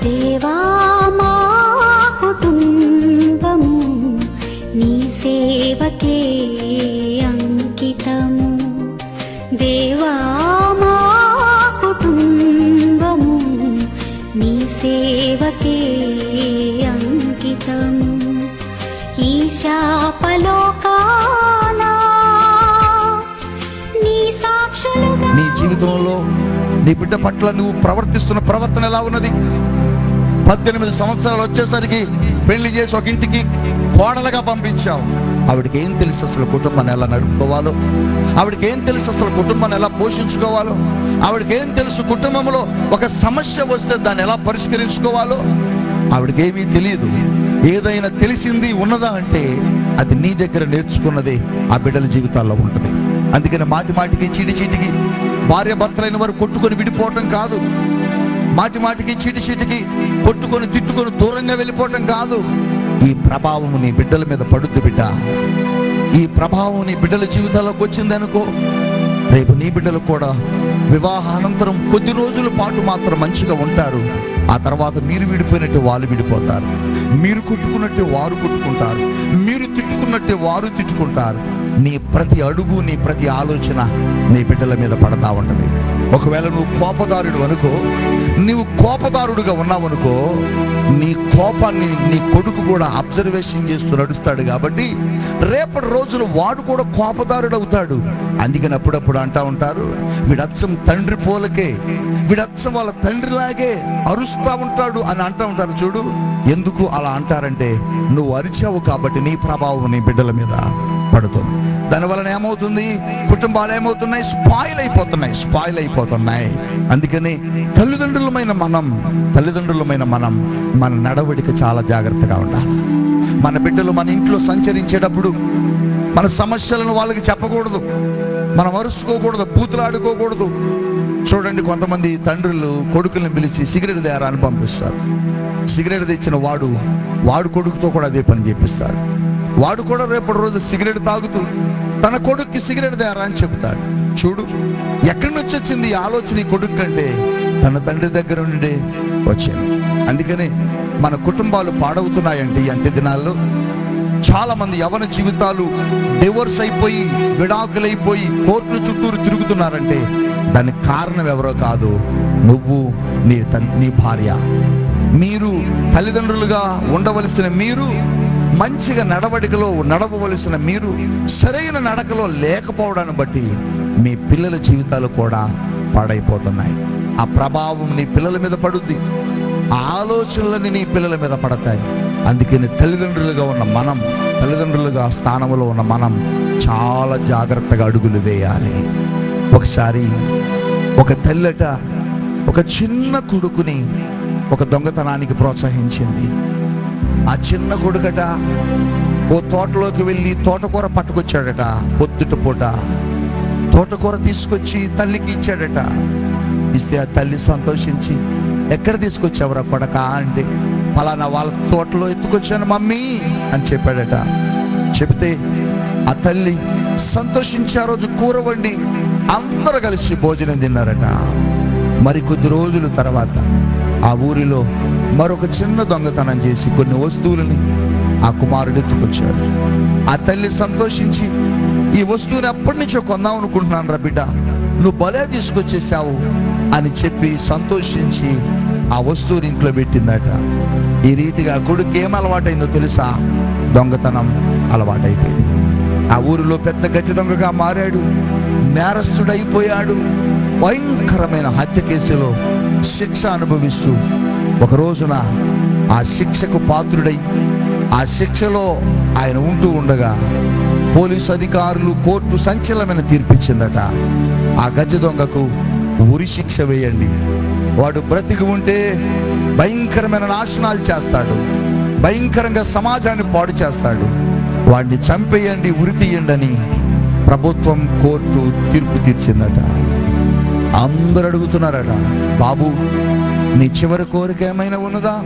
దేవా మా కుటుంబము నీ సేవకే అంకితము దేవా మా కుటుంబము నీ సేవకే అంకితము ఈ శాపలోకానా నీ సాక్షులుగా నీ జీవితంలో నీ బిడ్డ పట్ల నువ్వు ప్రవర్తిస్తున్న ప్రవర్తన ఎలా ఉన్నది పద్దెనిమిది సంవత్సరాలు వచ్చేసరికి పెళ్లి చేసి ఒక ఇంటికి కోడలుగా పంపించావు ఆవిడకి ఏం తెలుసు అసలు కుటుంబాన్ని ఎలా నడుపుకోవాలో ఆవిడకి ఏం తెలుసు అసలు కుటుంబాన్ని ఎలా పోషించుకోవాలో ఆవిడకి ఏం తెలుసు కుటుంబంలో ఒక సమస్య వస్తే దాన్ని ఎలా పరిష్కరించుకోవాలో ఆవిడకి ఏమీ తెలియదు ఏదైనా తెలిసింది ఉన్నదా అంటే అది నీ దగ్గర నేర్చుకున్నది ఆ బిడ్డల జీవితాల్లో ఉంటుంది అందుకని మాటి మాటికి చీటి చీటికి భార్య భర్తలైన వారు కొట్టుకొని విడిపోవటం కాదు మాటి మాటికి చీటి చీటికి కొట్టుకొని తిట్టుకొని దూరంగా వెళ్ళిపోవటం కాదు ఈ ప్రభావం నీ బిడ్డల మీద పడుద్ది బిడ్డ ఈ ప్రభావం నీ బిడ్డల జీవితాల్లోకి వచ్చిందనుకో రేపు నీ బిడ్డలు కూడా వివాహానంతరం కొద్ది రోజుల పాటు మాత్రం మంచిగా ఉంటారు ఆ తర్వాత మీరు విడిపోయినట్టు వాళ్ళు విడిపోతారు మీరు కొట్టుకున్నట్టు వారు కొట్టుకుంటారు మీరు తిట్టుకున్నట్టు వారు తిట్టుకుంటారు నీ ప్రతి అడుగు నీ ప్రతి ఆలోచన నీ బిడ్డల మీద పడతా ఉంటది ఒకవేళ నువ్వు కోపదారుడు అనుకో నీవు కోపదారుడుగా ఉన్నావనుకో నీ కోపాన్ని నీ కొడుకు కూడా అబ్జర్వేషన్ చేస్తూ నడుస్తాడు కాబట్టి రేపటి రోజున వాడు కూడా కోపదారుడు అవుతాడు అందుకని అప్పుడప్పుడు అంటా ఉంటారు వీడచ్చం తండ్రి పోలకే వీడచ్చం వాళ్ళ తండ్రిలాగే అరుస్తా ఉంటాడు అని అంటా ఉంటారు చూడు ఎందుకు అలా అంటారంటే నువ్వు అరిచావు కాబట్టి నీ ప్రభావం నీ బిడ్డల మీద పడుతుంది దానివలన ఏమవుతుంది కుటుంబాలు ఏమవుతున్నాయి స్పాయిల్ అయిపోతున్నాయి స్పాయిల్ అయిపోతున్నాయి అందుకని తల్లిదండ్రులమైన మనం తల్లిదండ్రులమైన మనం మన నడవడిక చాలా జాగ్రత్తగా ఉండాలి మన బిడ్డలు మన ఇంట్లో సంచరించేటప్పుడు మన సమస్యలను వాళ్ళకి చెప్పకూడదు మనం అరుచుకోకూడదు బూతులాడుకోకూడదు చూడండి కొంతమంది తండ్రులు కొడుకుల్ని పిలిచి సిగరెట్ తేరా అని పంపిస్తారు సిగరెట్ తెచ్చిన వాడు వాడు కొడుకుతో కూడా అదే పని చేపిస్తాడు వాడు కూడా రేపటి రోజు సిగరెట్ తాగుతూ తన కొడుక్కి సిగరెట్ తేరా అని చెబుతాడు చూడు ఎక్కడి నుంచి వచ్చింది ఈ ఆలోచన ఈ కొడుకు కంటే తన తండ్రి దగ్గర నుండి వచ్చింది అందుకని మన కుటుంబాలు పాడవుతున్నాయంటే ఈ అంత్య దినాల్లో చాలా మంది యవన జీవితాలు డివోర్స్ అయిపోయి విడాకులైపోయి కోర్టుల చుట్టూరు తిరుగుతున్నారంటే దానికి కారణం ఎవరో కాదు నువ్వు నీ తన్ నీ భార్య మీరు తల్లిదండ్రులుగా ఉండవలసిన మీరు మంచిగా నడవడికలో నడవవలసిన మీరు సరైన నడకలో లేకపోవడాన్ని బట్టి మీ పిల్లల జీవితాలు కూడా పాడైపోతున్నాయి ఆ ప్రభావం నీ పిల్లల మీద పడుద్ది ఆ ఆలోచనలని నీ పిల్లల మీద పడతాయి అందుకని తల్లిదండ్రులుగా ఉన్న మనం తల్లిదండ్రులుగా స్థానంలో ఉన్న మనం చాలా జాగ్రత్తగా అడుగులు వేయాలి ఒకసారి ఒక తల్లట ఒక చిన్న కొడుకుని ఒక దొంగతనానికి ప్రోత్సహించింది ఆ చిన్న కొడుకట ఓ తోటలోకి వెళ్ళి తోటకూర పట్టుకొచ్చాడట పొద్దుట పూట తోటకూర తీసుకొచ్చి తల్లికి ఇచ్చాడట ఇస్తే ఆ తల్లి సంతోషించి ఎక్కడ తీసుకొచ్చావురా కొడక అంటే ఫలానా వాళ్ళ తోటలో ఎత్తుకొచ్చాను మమ్మీ అని చెప్పాడట చెబితే ఆ తల్లి సంతోషించి ఆ రోజు కూర వండి అందరూ కలిసి భోజనం తిన్నారట మరి కొద్ది రోజుల తర్వాత ఆ ఊరిలో మరొక చిన్న దొంగతనం చేసి కొన్ని వస్తువులని ఆ కుమారుడు ఎత్తుకొచ్చాడు ఆ తల్లి సంతోషించి ఈ వస్తువుని ఎప్పటి నుంచో కొందాం అనుకుంటున్నాను రా బిడ్డ నువ్వు భలే తీసుకొచ్చేసావు అని చెప్పి సంతోషించి ఆ వస్తువుని ఇంట్లో పెట్టిందట ఈ రీతిగా కొడుకు ఏం అలవాటైందో తెలుసా దొంగతనం అలవాటైపోయింది ఆ ఊరిలో పెద్ద గజ దొంగగా మారాడు నేరస్తుడైపోయాడు భయంకరమైన హత్య కేసులో శిక్ష అనుభవిస్తూ ఒక రోజున ఆ శిక్షకు పాత్రుడై ఆ శిక్షలో ఆయన ఉంటూ ఉండగా పోలీసు అధికారులు కోర్టు సంచలనమైన తీర్పిచ్చిందట ఆ గజ దొంగకు ఉరి శిక్ష వేయండి వాడు బ్రతికి ఉంటే భయంకరమైన నాశనాలు చేస్తాడు భయంకరంగా సమాజాన్ని పాడు చేస్తాడు వాడిని చంపేయండి ఉరి తీయండి అని ప్రభుత్వం కోర్టు తీర్పు తీర్చిందట అందరు అడుగుతున్నారట బాబు నీ చివరి కోరిక ఏమైనా ఉన్నదా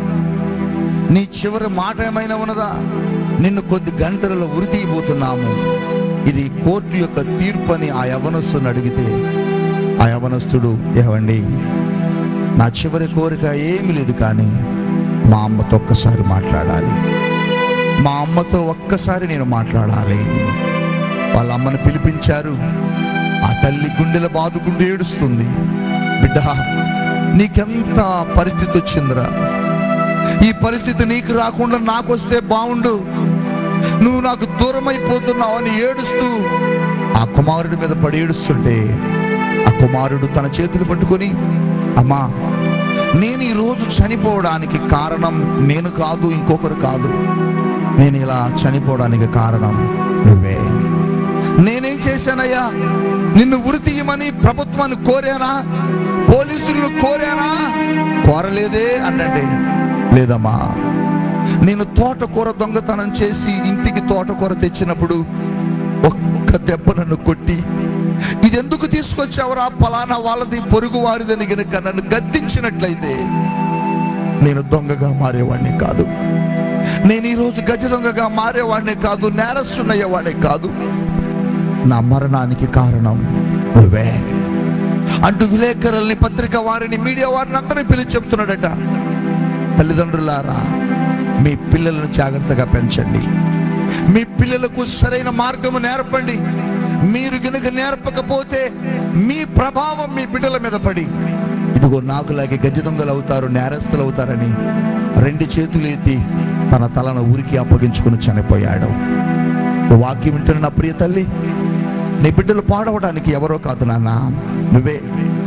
నీ చివరి మాట ఏమైనా ఉన్నదా నిన్ను కొద్ది గంటలలో ఉరి తీయబోతున్నాము ఇది కోర్టు యొక్క తీర్పు అని ఆ యవనస్తుని అడిగితే ఆ యవనస్తుడు ఏవండి నా చివరి కోరిక ఏమీ లేదు కానీ మా అమ్మతో ఒక్కసారి మాట్లాడాలి మా అమ్మతో ఒక్కసారి నేను మాట్లాడాలి వాళ్ళ అమ్మని పిలిపించారు ఆ తల్లి గుండెల బాదుకుంటూ ఏడుస్తుంది బిడ్డ నీకెంత పరిస్థితి వచ్చిందిరా ఈ పరిస్థితి నీకు రాకుండా నాకు వస్తే బాగుండు నువ్వు నాకు దూరం అయిపోతున్నావు అని ఏడుస్తూ ఆ కుమారుడి మీద పడి ఏడుస్తుంటే ఆ కుమారుడు తన చేతులు పట్టుకొని అమ్మా నేను ఈరోజు చనిపోవడానికి కారణం నేను కాదు ఇంకొకరు కాదు నేను ఇలా చనిపోవడానికి కారణం నువ్వే నేనేం చేశానయ్యా నిన్ను ఉరి తీయమని ప్రభుత్వాన్ని కోరానా పోలీసులను కోరానా కోరలేదే అంటే లేదమ్మా నేను తోటకూర దొంగతనం చేసి ఇంటికి తోటకూర తెచ్చినప్పుడు ఒక్క దెబ్బ నన్ను కొట్టి ఇది ఎందుకు తీసుకొచ్చావురా పలానా వాళ్ళది పొరుగు వారిదని గనుక నన్ను గద్దించినట్లయితే నేను దొంగగా మారేవాడిని కాదు నేను ఈరోజు గజ దొంగగా మారేవాడిని కాదు నేరస్తున్నయ్యేవాడిని కాదు నా మరణానికి కారణం నువ్వే అంటూ విలేకరుల్ని పత్రిక వారిని మీడియా వారిని అందరినీ పిలిచి చెప్తున్నాడట తల్లిదండ్రులారా మీ పిల్లలను జాగ్రత్తగా పెంచండి మీ పిల్లలకు సరైన మార్గము నేర్పండి మీరు గనుక నేర్పకపోతే మీ ప్రభావం మీ బిడ్డల మీద పడి ఇదిగో నాకులాగే గజ దొంగలు అవుతారు నేరస్తులు అవుతారని రెండు చేతులు ఎత్తి తన తలను ఊరికి అప్పగించుకుని చనిపోయాడు వాక్యం వింటున్న నా ప్రియ తల్లి నీ బిడ్డలు పాడవడానికి ఎవరో కాదు నాన్న నువ్వే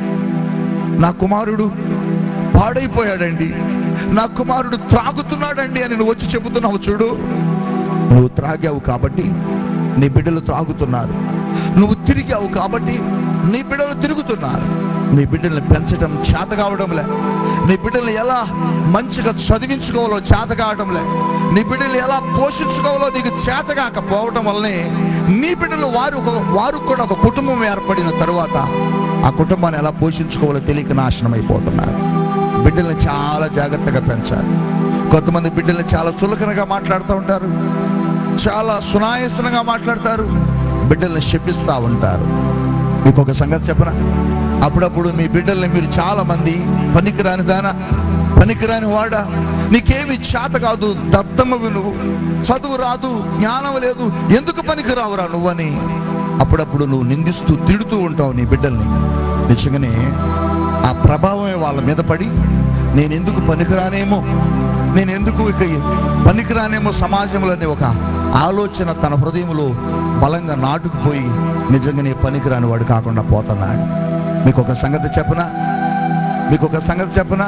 నా కుమారుడు పాడైపోయాడండి నా కుమారుడు త్రాగుతున్నాడండి అని నువ్వు వచ్చి చెబుతున్నావు చూడు నువ్వు త్రాగావు కాబట్టి నీ బిడ్డలు త్రాగుతున్నారు నువ్వు తిరిగావు కాబట్టి నీ బిడ్డలు తిరుగుతున్నారు నీ బిడ్డల్ని పెంచడం చేత కావడంలే నీ బిడ్డల్ని ఎలా మంచిగా చదివించుకోవాలో చేత కావడంలే నీ బిడ్డలు ఎలా పోషించుకోవాలో నీకు చేత కాకపోవడం వల్లనే నీ బిడ్డలు వారు ఒక- వారు కూడా ఒక కుటుంబం ఏర్పడిన తరువాత ఆ కుటుంబాన్ని ఎలా పోషించుకోవాలో తెలియక నాశనం అయిపోతున్నారు బిడ్డల్ని చాలా జాగ్రత్తగా పెంచాలి కొంతమంది బిడ్డల్ని చాలా చులకనగా మాట్లాడుతూ ఉంటారు చాలా సునాయాసనంగా మాట్లాడతారు బిడ్డల్ని శపిస్తూ ఉంటారు మీకు ఒక సంగతి చెప్పనా అప్పుడప్పుడు మీ బిడ్డల్ని మీరు చాలా మంది పనికిరాని దానా పనికిరాని వాడా నీకేమి చేత కాదు దత్తమ్మవి నువ్వు చదువు రాదు జ్ఞానం లేదు ఎందుకు పనికి రావురా నువ్వని అప్పుడప్పుడు నువ్వు నిందిస్తూ తిడుతూ ఉంటావు నీ బిడ్డల్ని నిజంగానే ఆ ప్రభావమే వాళ్ళ మీద పడి నేను ఎందుకు పనికిరానేమో నేను ఎందుకు ఇక పనికిరానేమో సమాజంలో అనే ఒక ఆలోచన తన హృదయంలో బలంగా నాటుకుపోయి నిజంగానే పనికిరాని వాడు కాకుండా పోతున్నాడు మీకు ఒక సంగతి చెప్పనా మీకు ఒక సంగతి చెప్పనా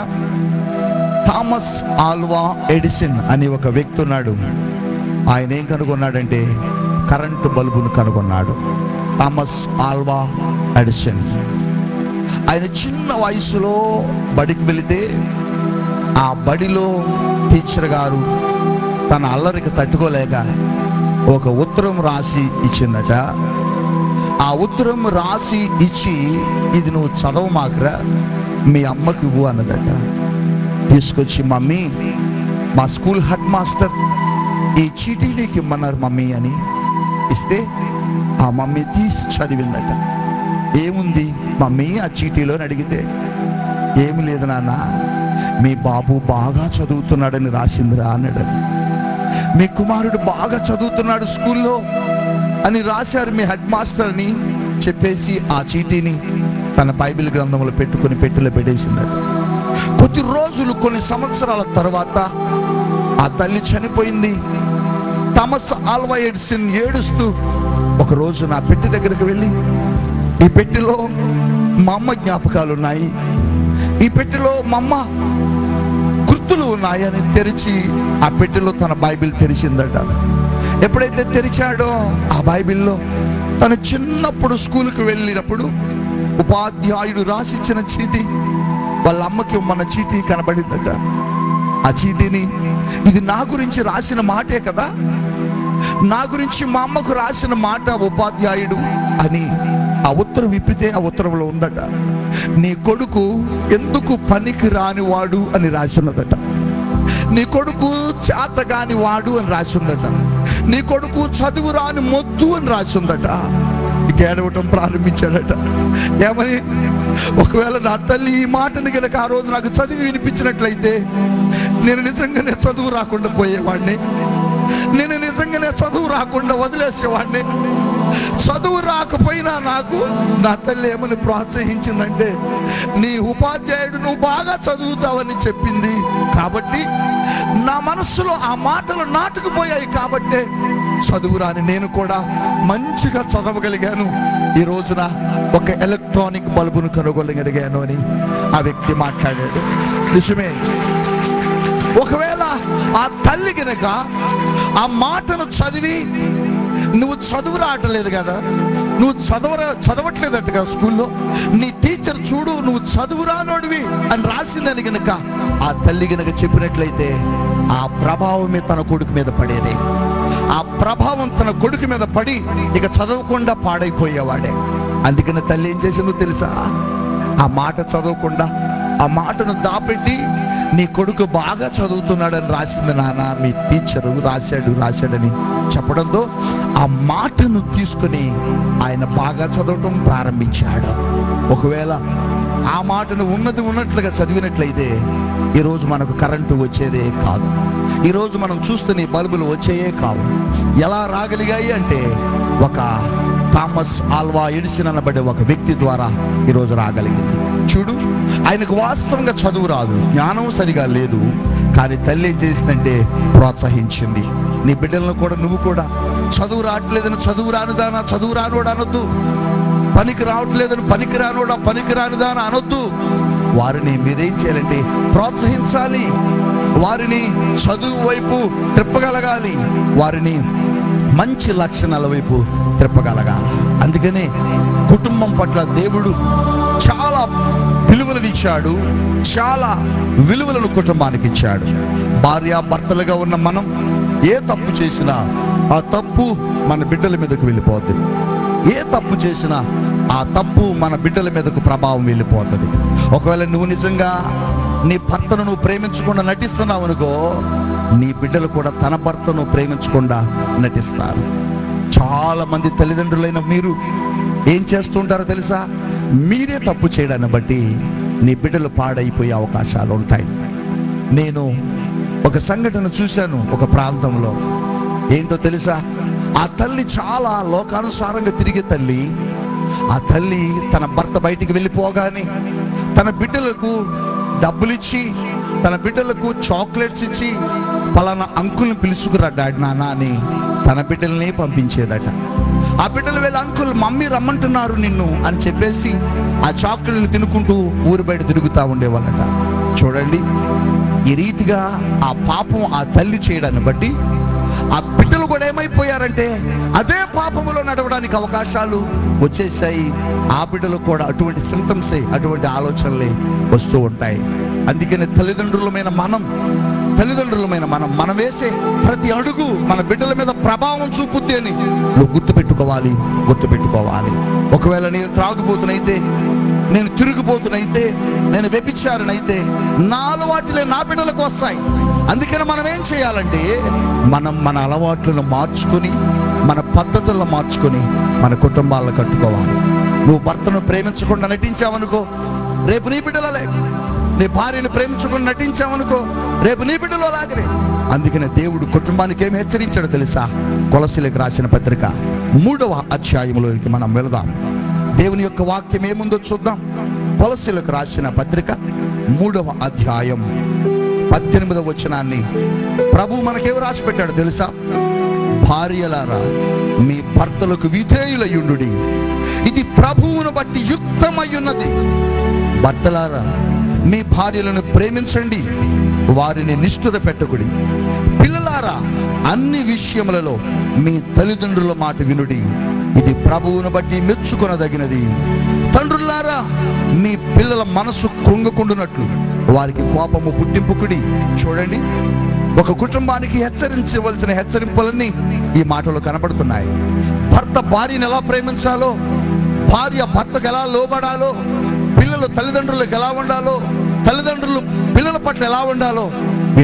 థామస్ ఆల్వా ఎడిసిన్ అని ఒక వ్యక్తి ఉన్నాడు ఆయన ఏం కనుగొన్నాడంటే కరెంటు బల్బును కనుగొన్నాడు థామస్ ఆల్వా ఎడిసిన్ ఆయన చిన్న వయసులో బడికి వెళితే ఆ బడిలో టీచర్ గారు తన అల్లరికి తట్టుకోలేక ఒక ఉత్తరం రాసి ఇచ్చిందట ఆ ఉత్తరం రాసి ఇచ్చి ఇది నువ్వు చదవమాకరా మీ అమ్మకి ఇవ్వు అన్నదట తీసుకొచ్చి మమ్మీ మా స్కూల్ హెడ్ మాస్టర్ ఈ చీటీ నీకు ఇమ్మన్నారు మమ్మీ అని ఇస్తే ఆ మమ్మీ తీసి చదివిందట ఏముంది మమ్మీ ఆ చీటీలో అని అడిగితే ఏమి లేదు నాన్న మీ బాబు బాగా చదువుతున్నాడని రాసిందిరా అన్నాడు మీ కుమారుడు బాగా చదువుతున్నాడు స్కూల్లో అని రాశారు మీ హెడ్ మాస్టర్ అని చెప్పేసి ఆ చీటీని తన బైబిల్ గ్రంథంలో పెట్టుకుని పెట్టిలో పెట్టేసిందట కొద్ది రోజులు కొన్ని సంవత్సరాల తర్వాత ఆ తల్లి చనిపోయింది థమస్ ఆల్వా ఎడ్సిన్ ఏడుస్తూ ఒకరోజు నా పెట్టి దగ్గరికి వెళ్ళి ఈ పెట్టెలో మా అమ్మ జ్ఞాపకాలు ఉన్నాయి ఈ పెట్టెలో మా అమ్మ గుర్తులు ఉన్నాయని తెరిచి ఆ పెట్టెలో తన బైబిల్ తెరిచిందట ఎప్పుడైతే తెరిచాడో ఆ బైబిల్లో తను చిన్నప్పుడు స్కూల్కి వెళ్ళినప్పుడు ఉపాధ్యాయుడు రాసిచ్చిన చీటీ వాళ్ళ అమ్మకి మన చీటీ కనబడిందట ఆ చీటీని ఇది నా గురించి రాసిన మాటే కదా నా గురించి మా అమ్మకు రాసిన మాట ఉపాధ్యాయుడు అని ఆ ఉత్తరం విప్పితే ఆ ఉత్తరంలో ఉందట నీ కొడుకు ఎందుకు పనికి రాని వాడు అని రాసున్నదట నీ కొడుకు చేతగాని వాడు అని రాసిందట నీ కొడుకు చదువు రాని మొద్దు అని రాసిందట ఏడవటం ప్రారంభించాడట ఏమని ఒకవేళ నా తల్లి ఈ మాటని గనక ఆ రోజు నాకు చదివి వినిపించినట్లయితే నేను నిజంగానే చదువు రాకుండా పోయేవాడిని నేను నిజంగానే చదువు రాకుండా వదిలేసేవాడిని చదువు రాకపోయినా నాకు నా తల్లి ఏమని ప్రోత్సహించిందంటే నీ ఉపాధ్యాయుడు నువ్వు బాగా చదువుతావని చెప్పింది కాబట్టి నా మనస్సులో ఆ మాటలు నాటుకుపోయాయి కాబట్టే చదువు రాని నేను కూడా మంచిగా చదవగలిగాను ఈ రోజున ఒక ఎలక్ట్రానిక్ బల్బును కనుగొనగలిగాను అని ఆ వ్యక్తి మాట్లాడాడు నిజమే ఒకవేళ ఆ తల్లి గనక ఆ మాటను చదివి నువ్వు చదువు రావట్లేదు కదా నువ్వు చదవ చదవట్లేదట కదా స్కూల్లో నీ టీచర్ చూడు నువ్వు చదువు రానోడివి అని రాసిందని గనక ఆ తల్లి గనక చెప్పినట్లయితే ఆ ప్రభావమే తన కొడుకు మీద పడేది ఆ ప్రభావం తన కొడుకు మీద పడి ఇక చదవకుండా పాడైపోయేవాడే అందుకని తల్లి ఏం చేసిందో తెలుసా ఆ మాట చదవకుండా ఆ మాటను దాపెట్టి నీ కొడుకు బాగా చదువుతున్నాడని రాసింది నాన్న మీ టీచరు రాశాడు రాశాడని చెప్పడంతో ఆ మాటను తీసుకుని ఆయన బాగా చదవటం ప్రారంభించాడు ఒకవేళ ఆ మాటను ఉన్నది ఉన్నట్లుగా చదివినట్లయితే ఈరోజు మనకు కరెంటు వచ్చేదే కాదు ఈరోజు మనం చూస్తున్న ఈ బల్బులు వచ్చేయే కావు ఎలా రాగలిగాయి అంటే ఒక థామస్ ఆల్వా ఎడిసిన్ అనబడే ఒక వ్యక్తి ద్వారా ఈరోజు రాగలిగింది చూడు ఆయనకు వాస్తవంగా చదువు రాదు జ్ఞానం సరిగా లేదు కానీ తల్లి ఏం చేసిందంటే ప్రోత్సహించింది నీ బిడ్డలను కూడా నువ్వు కూడా చదువు రావట్లేదని చదువు రానిదానా చదువు రానివాడు అనొద్దు పనికి రావట్లేదని పనికి రానివాడా పనికి రానిదానా అనొద్దు వారిని మీరేం చేయాలంటే ప్రోత్సహించాలి వారిని చదువు వైపు త్రిప్పగలగాలి వారిని మంచి లక్షణాల వైపు త్రిప్పగలగాలి అందుకనే కుటుంబం పట్ల దేవుడు చాలా విలువలను ఇచ్చాడు చాలా విలువలను కుటుంబానికి ఇచ్చాడు భార్య భర్తలుగా ఉన్న మనం ఏ తప్పు చేసినా ఆ తప్పు మన బిడ్డల మీదకు వెళ్ళిపోద్ది ఏ తప్పు చేసినా ఆ తప్పు మన బిడ్డల మీదకు ప్రభావం వెళ్ళిపోతుంది ఒకవేళ నువ్వు నిజంగా నీ భర్తను నువ్వు ప్రేమించకుండా నటిస్తున్నావు అనుకో నీ బిడ్డలు కూడా తన భర్తను ప్రేమించకుండా నటిస్తారు చాలా మంది తల్లిదండ్రులైన మీరు ఏం చేస్తుంటారో తెలుసా మీరే తప్పు చేయడాన్ని బట్టి నీ బిడ్డలు పాడైపోయే అవకాశాలు ఉంటాయి నేను ఒక సంఘటన చూశాను ఒక ప్రాంతంలో ఏంటో తెలుసా ఆ తల్లి చాలా లోకానుసారంగా తిరిగే తల్లి ఆ తల్లి తన భర్త బయటికి వెళ్ళిపోగానే తన బిడ్డలకు డబ్బులు ఇచ్చి తన బిడ్డలకు చాక్లెట్స్ ఇచ్చి పలానా అంకుల్ని పిలుచుకురా డాడీ నాన్న అని తన బిడ్డల్ని పంపించేదట ఆ బిడ్డలు వెళ్ళి అంకుల్ మమ్మీ రమ్మంటున్నారు నిన్ను అని చెప్పేసి ఆ చాక్లెట్లు తినుకుంటూ ఊరు బయట తిరుగుతూ ఉండేవాళ్ళట చూడండి ఈ రీతిగా ఆ పాపం ఆ తల్లి చేయడాన్ని బట్టి ఆ బిడ్డలు కూడా ఏమైపోయారంటే అదే పాపములో నడవడానికి అవకాశాలు వచ్చేసాయి ఆ బిడ్డలు కూడా అటువంటి సిమ్టమ్సే అటువంటి ఆలోచనలే వస్తూ ఉంటాయి అందుకని తల్లిదండ్రులమైన మనం తల్లిదండ్రులమైన మనం మనం వేసే ప్రతి అడుగు మన బిడ్డల మీద ప్రభావం చూపుద్ది అని నువ్వు గుర్తుపెట్టుకోవాలి గుర్తుపెట్టుకోవాలి ఒకవేళ నేను త్రాగుబోతునైతే నేను తిరుగుబోతునైతే నేను వ్యభిచారనైతే నా అలవాట్లే నా బిడ్డలకు వస్తాయి అందుకని మనం ఏం చేయాలంటే మనం మన అలవాట్లను మార్చుకొని మన పద్ధతులను మార్చుకొని మన కుటుంబాలను కట్టుకోవాలి నువ్వు భర్తను ప్రేమించకుండా నటించావనుకో రేపు నీ బిడ్డలలే నీ భార్యను ప్రేమించకుండా నటించావనుకో రేపు నీ బిడ్డలో లాగరే అందుకనే దేవుడు కుటుంబానికి ఏమి హెచ్చరించాడు తెలుసా కొలసిలకు రాసిన పత్రిక మూడవ అధ్యాయంలోకి మనం వెళదాం దేవుని యొక్క వాక్యం ఏముందో చూద్దాం కొలసిలకు రాసిన పత్రిక మూడవ అధ్యాయం పద్దెనిమిదవ వచనాన్ని ప్రభు మనకేమి రాసి పెట్టాడు తెలుసా భార్యలారా మీ భర్తలకు విధేయులయుండు ఇది ప్రభువును బట్టి యుక్తమయ్యున్నది భర్తలారా మీ భార్యలను ప్రేమించండి వారిని నిష్ఠుర పెట్టకుడి పిల్లలారా అన్ని విషయములలో మీ తల్లిదండ్రుల మాట వినుడి ఇది ప్రభువును బట్టి మెచ్చుకొనదగినది తండ్రులారా మీ పిల్లల మనసు కృంగకుండునట్లు వారికి కోపము పుట్టింపుకుడి చూడండి ఒక కుటుంబానికి హెచ్చరించవలసిన హెచ్చరింపులన్నీ ఈ మాటలు కనబడుతున్నాయి భర్త భార్యను ఎలా ప్రేమించాలో భార్య భర్తకు ఎలా లోబడాలో పిల్లలు తల్లిదండ్రులకు ఎలా ఉండాలో తల్లిదండ్రులు పిల్లల పట్ల ఎలా ఉండాలో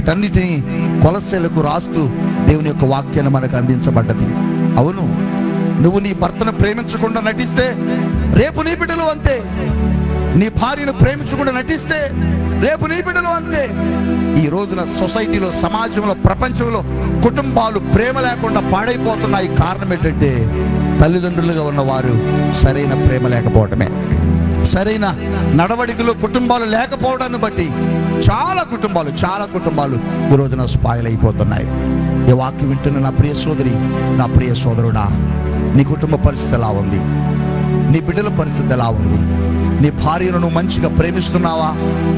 వీటన్నిటిని కొలసేలకు రాస్తూ దేవుని యొక్క వాక్యాన్ని మనకు అందించబడ్డది అవును నువ్వు నీ భర్తను ప్రేమించకుండా నటిస్తే రేపు నీ బిడ్డలు అంతే నీ భార్యను ప్రేమించకుండా నటిస్తే రేపు నీ బిడ్డలు అంతే ఈ రోజున సొసైటీలో సమాజంలో ప్రపంచంలో కుటుంబాలు ప్రేమ లేకుండా పాడైపోతున్నాయి కారణం ఏంటంటే తల్లిదండ్రులుగా ఉన్నవారు సరైన ప్రేమ లేకపోవటమే సరైన నడవడికలో కుటుంబాలు లేకపోవడాన్ని బట్టి చాలా కుటుంబాలు చాలా కుటుంబాలు ఈ రోజున స్పాయిల్ అయిపోతున్నాయి ఈ వాక్యం వింటున్న నా ప్రియ సోదరి నా ప్రియ సోదరుడా నీ కుటుంబ పరిస్థితి ఎలా ఉంది నీ బిడ్డల పరిస్థితి ఎలా ఉంది నీ భార్యను నువ్వు మంచిగా ప్రేమిస్తున్నావా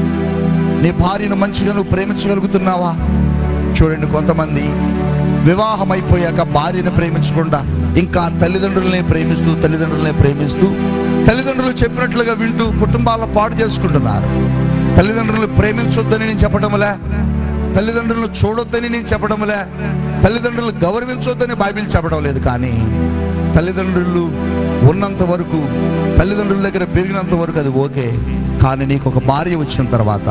నీ భార్యను మంచిగా నువ్వు ప్రేమించగలుగుతున్నావా చూడండి కొంతమంది వివాహం అయిపోయాక భార్యను ప్రేమించకుండా ఇంకా తల్లిదండ్రులనే ప్రేమిస్తూ తల్లిదండ్రులనే ప్రేమిస్తూ తల్లిదండ్రులు చెప్పినట్లుగా వింటూ కుటుంబాలను పాడు చేసుకుంటున్నారు తల్లిదండ్రులు ప్రేమించొద్దని నేను చెప్పడంలే తల్లిదండ్రులను చూడొద్దని నేను చెప్పడంలే తల్లిదండ్రులు గౌరవించొద్దని బైబిల్ చెప్పడం లేదు కానీ తల్లిదండ్రులు ఉన్నంత వరకు తల్లిదండ్రుల దగ్గర పెరిగినంత వరకు అది ఓకే కానీ నీకు ఒక భార్య వచ్చిన తర్వాత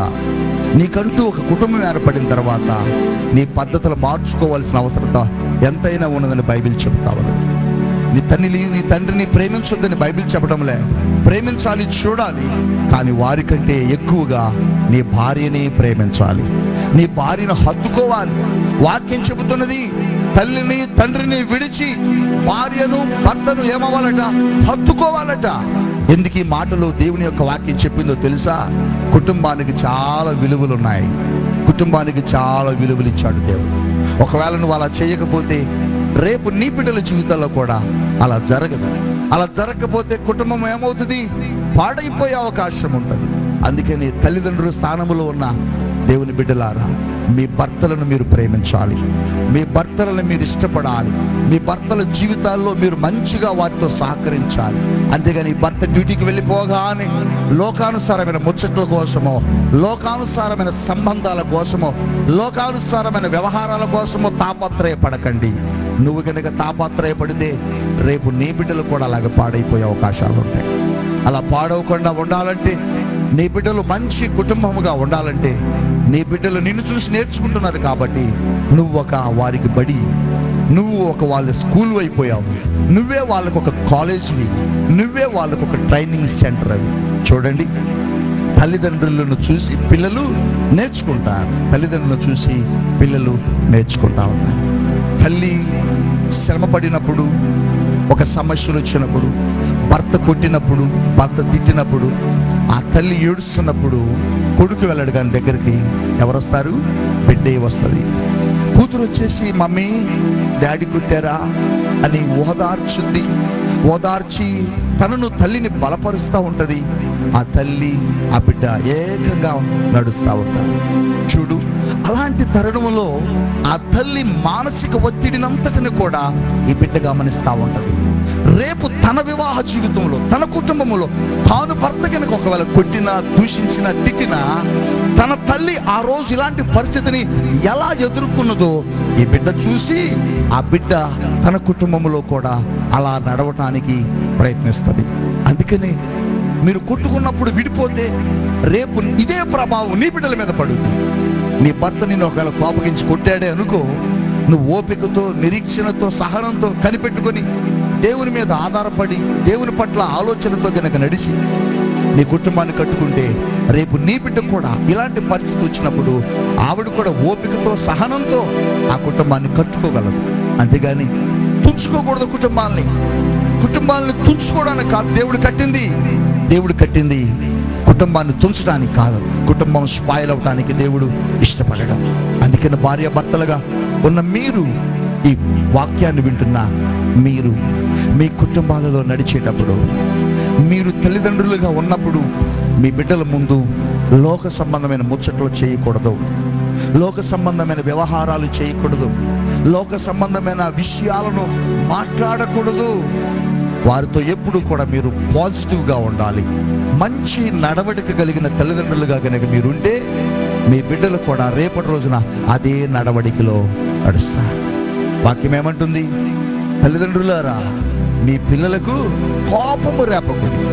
నీకంటూ ఒక కుటుంబం ఏర్పడిన తర్వాత నీ పద్ధతులు మార్చుకోవాల్సిన అవసరత ఎంతైనా ఉన్నదని బైబిల్ చెప్తా ఉంది నీ తల్లిని నీ తండ్రిని ప్రేమించొద్దని బైబిల్ చెప్పడంలే ప్రేమించాలి చూడాలి కానీ వారికంటే ఎక్కువగా నీ భార్యని ప్రేమించాలి నీ భార్యను హత్తుకోవాలి వాక్యం చెబుతున్నది తల్లిని తండ్రిని విడిచి భార్యను భర్తను ఏమవ్వాలట హత్తుకోవాలట ఎందుకు ఈ మాటలు దేవుని యొక్క వాక్యం చెప్పిందో తెలుసా కుటుంబానికి చాలా విలువలు ఉన్నాయి కుటుంబానికి చాలా విలువలు ఇచ్చాడు దేవుడు ఒకవేళ నువ్వు అలా చేయకపోతే రేపు నీ బిడ్డల జీవితాల్లో కూడా అలా జరగదు అలా జరగకపోతే కుటుంబం ఏమవుతుంది పాడైపోయే అవకాశం ఉంటుంది అందుకని తల్లిదండ్రుల స్థానంలో ఉన్న దేవుని బిడ్డలారా మీ భర్తలను మీరు ప్రేమించాలి మీ భర్తలను మీరు ఇష్టపడాలి మీ భర్తల జీవితాల్లో మీరు మంచిగా వారితో సహకరించాలి అంతేగాని భర్త డ్యూటీకి వెళ్ళిపోగానే లోకానుసారమైన ముచ్చట్ల కోసమో లోకానుసారమైన సంబంధాల కోసమో లోకానుసారమైన వ్యవహారాల కోసమో తాపత్రయపడకండి నువ్వు కనుక తాపత్రయపడితే రేపు నీ బిడ్డలు కూడా అలాగే పాడైపోయే అవకాశాలు ఉంటాయి అలా పాడవకుండా ఉండాలంటే నీ బిడ్డలు మంచి కుటుంబముగా ఉండాలంటే నీ బిడ్డలు నిన్ను చూసి నేర్చుకుంటున్నారు కాబట్టి నువ్వు ఒక వారికి బడి నువ్వు ఒక వాళ్ళ స్కూల్ అయిపోయావు నువ్వే వాళ్ళకు ఒక కాలేజ్వి నువ్వే వాళ్ళకు ఒక ట్రైనింగ్ సెంటర్ అవి చూడండి తల్లిదండ్రులను చూసి పిల్లలు నేర్చుకుంటారు తల్లిదండ్రులను చూసి పిల్లలు నేర్చుకుంటా ఉంటారు తల్లి శ్రమ పడినప్పుడు ఒక సమస్యలు వచ్చినప్పుడు భర్త కొట్టినప్పుడు భర్త తిట్టినప్పుడు ఆ తల్లి ఏడుస్తున్నప్పుడు కొడుకు వెళ్ళడు కానీ దగ్గరికి ఎవరు వస్తారు బిడ్డే వస్తుంది కూతురు వచ్చేసి మమ్మీ డాడీ కొట్టారా అని ఓదార్చుద్ది ఓదార్చి తనను తల్లిని బలపరుస్తూ ఉంటది ఆ తల్లి ఆ బిడ్డ ఏకంగా నడుస్తూ ఉంటారు చూడు అలాంటి తరుణంలో ఆ తల్లి మానసిక ఒత్తిడినంతటిని కూడా ఈ బిడ్డ గమనిస్తూ ఉంటది రేపు తన వివాహ జీవితంలో తన కుటుంబంలో తాను భర్త కనుక ఒకవేళ కొట్టినా దూషించినా తిట్టినా తన తల్లి ఆ రోజు ఇలాంటి పరిస్థితిని ఎలా ఎదుర్కొన్నదో ఈ బిడ్డ చూసి ఆ బిడ్డ తన కుటుంబంలో కూడా అలా నడవటానికి ప్రయత్నిస్తుంది అందుకని మీరు కొట్టుకున్నప్పుడు విడిపోతే రేపు ఇదే ప్రభావం నీ బిడ్డల మీద పడుద్ది నీ భర్త నిన్ను ఒకవేళ కోపగించి కొట్టాడే అనుకో నువ్వు ఓపికతో నిరీక్షణతో సహనంతో కనిపెట్టుకొని దేవుని మీద ఆధారపడి దేవుని పట్ల ఆలోచనతో గనక నడిచి నీ కుటుంబాన్ని కట్టుకుంటే రేపు నీ బిడ్డ కూడా ఇలాంటి పరిస్థితి వచ్చినప్పుడు ఆవిడ కూడా ఓపికతో సహనంతో ఆ కుటుంబాన్ని కట్టుకోగలదు అంతేగాని తుంచుకోకూడదు కుటుంబాల్ని కుటుంబాలను తుంచుకోవడానికి కాదు దేవుడు కట్టింది దేవుడు కట్టింది కుటుంబాన్ని తుంచడానికి కాదు కుటుంబం స్పాయిల్ అవడానికి దేవుడు ఇష్టపడడం అందుకని భార్య భర్తలుగా ఉన్న మీరు ఈ వాక్యాన్ని వింటున్న మీరు మీ కుటుంబాలలో నడిచేటప్పుడు మీరు తల్లిదండ్రులుగా ఉన్నప్పుడు మీ బిడ్డల ముందు లోక సంబంధమైన ముచ్చట్లు చేయకూడదు లోక సంబంధమైన వ్యవహారాలు చేయకూడదు లోక సంబంధమైన విషయాలను మాట్లాడకూడదు వారితో ఎప్పుడు కూడా మీరు పాజిటివ్గా ఉండాలి మంచి నడవడిక కలిగిన తల్లిదండ్రులుగా కనుక మీరుంటే మీ బిడ్డలు కూడా రేపటి రోజున అదే నడవడికలో నడుస్తారు వాక్యం ఏమంటుంది తల్లిదండ్రులారా మీ పిల్లలకు కోపము రేపకూడదు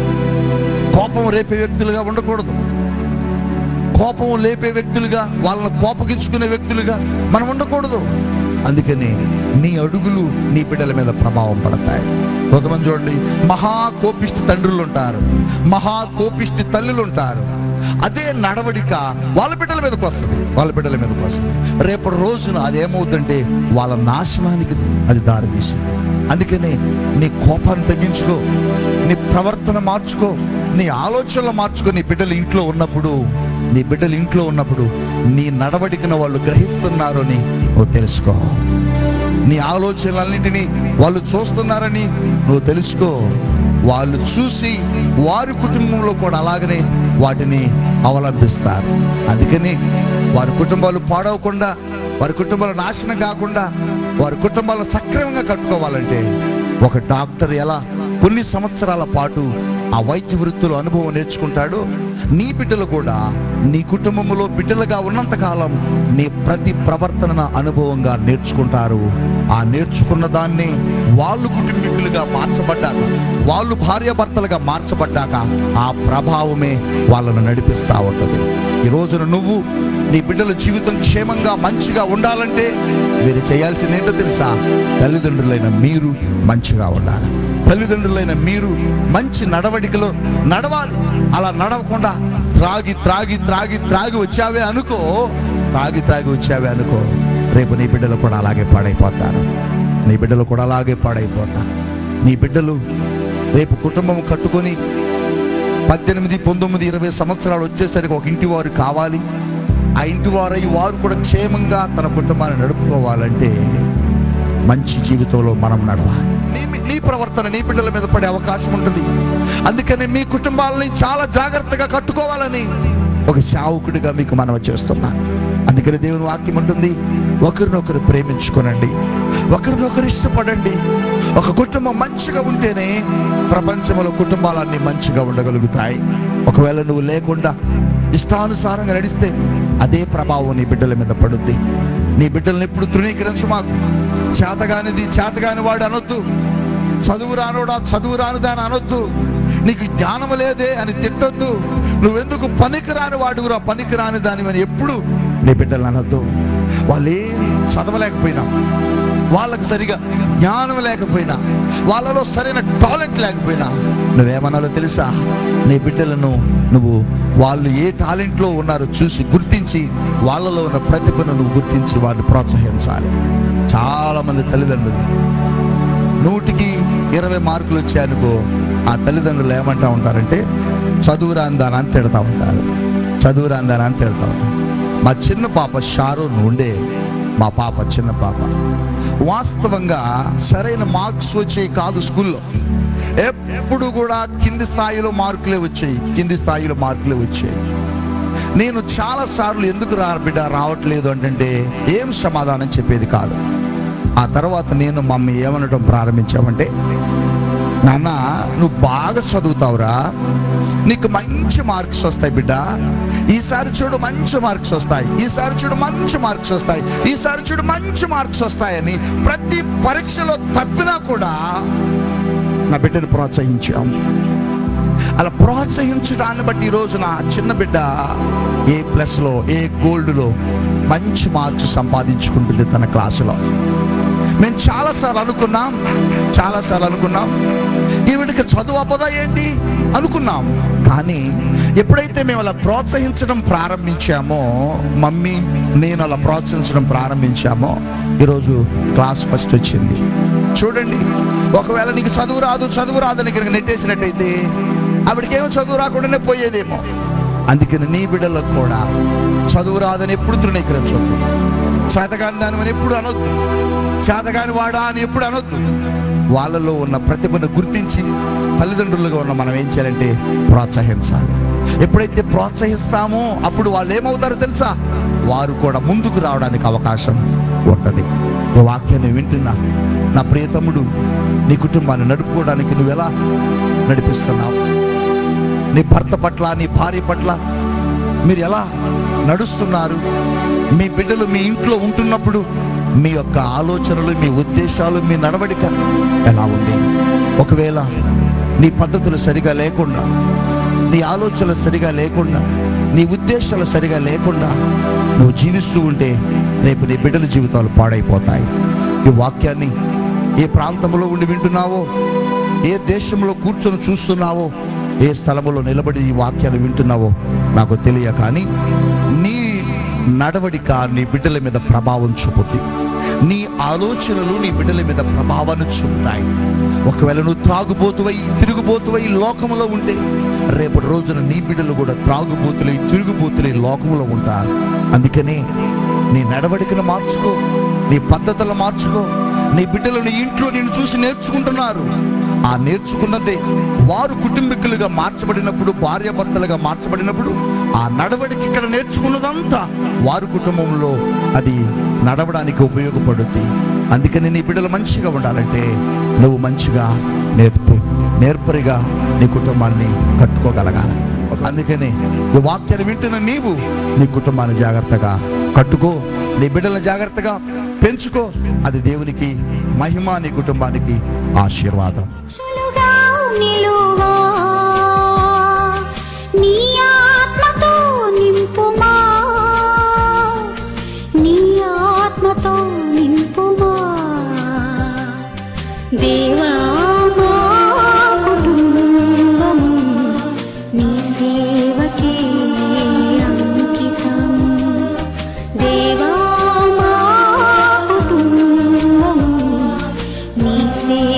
కోపం రేపే వ్యక్తులుగా ఉండకూడదు కోపం లేపే వ్యక్తులుగా వాళ్ళని కోపగించుకునే వ్యక్తులుగా మనం ఉండకూడదు అందుకని నీ అడుగులు నీ బిడ్డల మీద ప్రభావం పడతాయి కొంతమంది చూడండి మహా కోపిష్టి తండ్రులు ఉంటారు మహా కోపిష్టి తల్లులు ఉంటారు అదే నడవడిక వాళ్ళ బిడ్డల మీదకి వస్తుంది వాళ్ళ బిడ్డల మీదకి వస్తుంది రేపటి రోజున అది ఏమవుతుందంటే వాళ్ళ నాశనానికి అది దారితీసింది అందుకనే నీ కోపాన్ని తగ్గించుకో నీ ప్రవర్తన మార్చుకో నీ ఆలోచనలు మార్చుకో నీ బిడ్డలు ఇంట్లో ఉన్నప్పుడు నీ బిడ్డలు ఇంట్లో ఉన్నప్పుడు నీ నడవడికను వాళ్ళు గ్రహిస్తున్నారు అని నువ్వు తెలుసుకో నీ ఆలోచనలన్నింటినీ వాళ్ళు చూస్తున్నారని నువ్వు తెలుసుకో వాళ్ళు చూసి వారి కుటుంబంలో కూడా అలాగనే వాటిని అవలంబిస్తారు అందుకని వారి కుటుంబాలు పాడవకుండా వారి కుటుంబాలు నాశనం కాకుండా వారి కుటుంబాలను సక్రమంగా కట్టుకోవాలంటే ఒక డాక్టర్ ఎలా కొన్ని సంవత్సరాల పాటు ఆ వైద్య వృత్తుల అనుభవం నేర్చుకుంటాడు నీ బిడ్డలు కూడా నీ కుటుంబంలో బిడ్డలుగా ఉన్నంత కాలం నీ ప్రతి ప్రవర్తన అనుభవంగా నేర్చుకుంటారు ఆ నేర్చుకున్న దాన్ని వాళ్ళు కుటుంబీకులుగా మార్చబడ్డాక వాళ్ళు భార్యాభర్తలుగా మార్చబడ్డాక ఆ ప్రభావమే వాళ్ళను నడిపిస్తూ ఉంటుంది ఈ రోజున నువ్వు నీ బిడ్డల జీవితం క్షేమంగా మంచిగా ఉండాలంటే మీరు చేయాల్సింది ఏంటో తెలుసా తల్లిదండ్రులైన మీరు మంచిగా ఉండాలి తల్లిదండ్రులైన మీరు మంచి నడవడికలో నడవాలి అలా నడవకుండా త్రాగి త్రాగి త్రాగి త్రాగి వచ్చావే అనుకో త్రాగి త్రాగి వచ్చావే అనుకో రేపు నీ బిడ్డలు కూడా అలాగే పాడైపోతారు నీ బిడ్డలు కూడా అలాగే పాడైపోతారు నీ బిడ్డలు రేపు కుటుంబం కట్టుకొని పద్దెనిమిది పంతొమ్మిది ఇరవై సంవత్సరాలు వచ్చేసరికి ఒక ఇంటి వారు కావాలి ఆ ఇంటి వారై వారు కూడా క్షేమంగా తన కుటుంబాన్ని నడుపుకోవాలంటే మంచి జీవితంలో మనం నడవాలి నీ నీ ప్రవర్తన నీ బిడ్డల మీద పడే అవకాశం ఉంటుంది అందుకని మీ కుటుంబాలని చాలా జాగ్రత్తగా కట్టుకోవాలని ఒక శావుకుడిగా మీకు మనవి చేస్తున్నా అందుకని దేవుని వాక్యం ఉంటుంది ఒకరినొకరు ప్రేమించుకోనండి ఒకరినొకరు ఇష్టపడండి ఒక కుటుంబం మంచిగా ఉంటేనే ప్రపంచంలో కుటుంబాలన్నీ మంచిగా ఉండగలుగుతాయి ఒకవేళ నువ్వు లేకుండా ఇష్టానుసారంగా నడిస్తే అదే ప్రభావం నీ బిడ్డల మీద పడుద్ది నీ బిడ్డల్ని ఎప్పుడు తృణీకరించు మాకు చేతగానిది చేతగాని వాడు అనొద్దు చదువు రానోడా చదువు రానిదాని అనొద్దు నీకు జ్ఞానం లేదే అని తిట్టొద్దు నువ్వెందుకు పనికిరాని వాడురా పనికిరాని దాని అని ఎప్పుడు నీ బిడ్డలు అనొద్దు వాళ్ళు ఏం చదవలేకపోయినా వాళ్ళకి సరిగా జ్ఞానం లేకపోయినా వాళ్ళలో సరైన టాలెంట్ లేకపోయినా నువ్వేమన్నాలో తెలుసా నీ బిడ్డలను నువ్వు వాళ్ళు ఏ టాలెంట్లో ఉన్నారో చూసి గుర్తించి వాళ్ళలో ఉన్న ప్రతిభను నువ్వు గుర్తించి వాడిని ప్రోత్సహించాలి చాలామంది తల్లిదండ్రులు నూటికి ఇరవై మార్కులు వచ్చాయనుకో ఆ తల్లిదండ్రులు ఏమంటా ఉంటారంటే చదువు రాందానా అని తిడతా ఉంటారు చదువు రాందానా అని తిడతా ఉంటారు మా చిన్న పాప షారూన్ ఉండే మా పాప చిన్న పాప వాస్తవంగా సరైన మార్క్స్ వచ్చేవి కాదు స్కూల్లో ఎప్పుడు కూడా కింది స్థాయిలో మార్కులే వచ్చాయి కింది స్థాయిలో మార్కులే వచ్చాయి నేను చాలా సార్లు ఎందుకు రా బిడ్డ రావట్లేదు అంటే ఏం సమాధానం చెప్పేది కాదు ఆ తర్వాత నేను మమ్మీ ఏమనడం ప్రారంభించామంటే నాన్న నువ్వు బాగా చదువుతావురా నీకు మంచి మార్క్స్ వస్తాయి బిడ్డ ఈసారి చూడు మంచి మార్క్స్ వస్తాయి ఈసారి చూడు మంచి మార్క్స్ వస్తాయి ఈసారి చూడు మంచి మార్క్స్ వస్తాయని ప్రతి పరీక్షలో తప్పినా కూడా నా బిడ్డను ప్రోత్సహించాం అలా ప్రోత్సహించడాన్ని బట్టి ఈ రోజున చిన్న బిడ్డ ఏ ప్లస్లో ఏ గోల్డ్లో మంచి మార్క్స్ సంపాదించుకుంటుంది తన క్లాసులో మేము చాలాసార్లు అనుకున్నాం చాలాసార్లు అనుకున్నాం ఈవిడికి చదువు అవ్వదా ఏంటి అనుకున్నాం కానీ ఎప్పుడైతే మేము అలా ప్రోత్సహించడం ప్రారంభించామో మమ్మీ నేను అలా ప్రోత్సహించడం ప్రారంభించామో ఈరోజు క్లాస్ ఫస్ట్ వచ్చింది చూడండి ఒకవేళ నీకు చదువు రాదు చదువు రాదు అని ఇక్కడికి నెట్టేసినట్టయితే ఆవిడకేమో చదువు రాకుండానే పోయేదేమో అందుకని నీ బిడ్డలకు కూడా చదువు రాదని ఎప్పుడు తృణీకరించొద్దు చేతగాని దాని ఎప్పుడు అనొద్దు చేతగాని వాడా అని ఎప్పుడు అనొద్దు వాళ్ళలో ఉన్న ప్రతిభను గుర్తించి తల్లిదండ్రులుగా ఉన్న మనం ఏం చేయాలంటే ప్రోత్సహించాలి ఎప్పుడైతే ప్రోత్సహిస్తామో అప్పుడు వాళ్ళు ఏమవుతారో తెలుసా వారు కూడా ముందుకు రావడానికి అవకాశం ఉంటుంది ఈ వాక్యాన్ని వింటున్నా నా ప్రియతముడు నీ కుటుంబాన్ని నడుపుకోవడానికి నువ్వు ఎలా నడిపిస్తున్నావు నీ భర్త పట్ల నీ భార్య పట్ల మీరు ఎలా నడుస్తున్నారు మీ బిడ్డలు మీ ఇంట్లో ఉంటున్నప్పుడు మీ యొక్క ఆలోచనలు మీ ఉద్దేశాలు మీ నడవడిక ఎలా ఉంది ఒకవేళ నీ పద్ధతులు సరిగా లేకుండా నీ ఆలోచనలు సరిగా లేకుండా నీ ఉద్దేశాలు సరిగా లేకుండా నువ్వు జీవిస్తూ ఉంటే రేపు నీ బిడ్డల జీవితాలు పాడైపోతాయి ఈ వాక్యాన్ని ఏ ప్రాంతంలో ఉండి వింటున్నావో ఏ దేశంలో కూర్చొని చూస్తున్నావో ఏ స్థలములో నిలబడి ఈ వాక్యాలు వింటున్నావో నాకు తెలియ కానీ నీ నడవడిక నీ బిడ్డల మీద ప్రభావం చూపుద్ది నీ ఆలోచనలు నీ బిడ్డల మీద ప్రభావాన్ని చూపుతాయి ఒకవేళ నువ్వు త్రాగుబోతువై తిరుగుబోతువై లోకంలో ఉంటే రేపటి రోజున నీ బిడ్డలు కూడా త్రాగుబోతులై తిరుగుబోతులై లోకంలో ఉంటారు అందుకనే నీ నడవడికను మార్చుకో నీ పద్ధతులు మార్చుకో నీ బిడ్డలు నీ ఇంట్లో నిన్ను చూసి నేర్చుకుంటున్నారు ఆ నేర్చుకున్నదే వారు కుటుంబీకులుగా మార్చబడినప్పుడు భార్యాభర్తలుగా మార్చబడినప్పుడు ఆ నడవడికి ఇక్కడ నేర్చుకున్నదంతా వారి కుటుంబంలో అది నడవడానికి ఉపయోగపడుద్ది అందుకని నీ బిడ్డలు మంచిగా ఉండాలంటే నువ్వు మంచిగా నేర్పు నేర్పరిగా నీ కుటుంబాన్ని కట్టుకోగలగాలి అందుకని ఈ వాక్యాన్ని వింటున్న నీవు నీ కుటుంబాన్ని జాగ్రత్తగా కట్టుకో నీ బిడ్డలను జాగ్రత్తగా పెంచుకో అది దేవునికి మహిమ నీ కుటుంబానికి ఆశీర్వాదం సాక్షులుగా నిలువా నీ ఆత్మతో నింపుమా నీ ఆత్మతో నింపుమా దేవా మా కుటుంబము నీ సేవకే అంకితం దేవా మా కుటుంబము నీ సేవ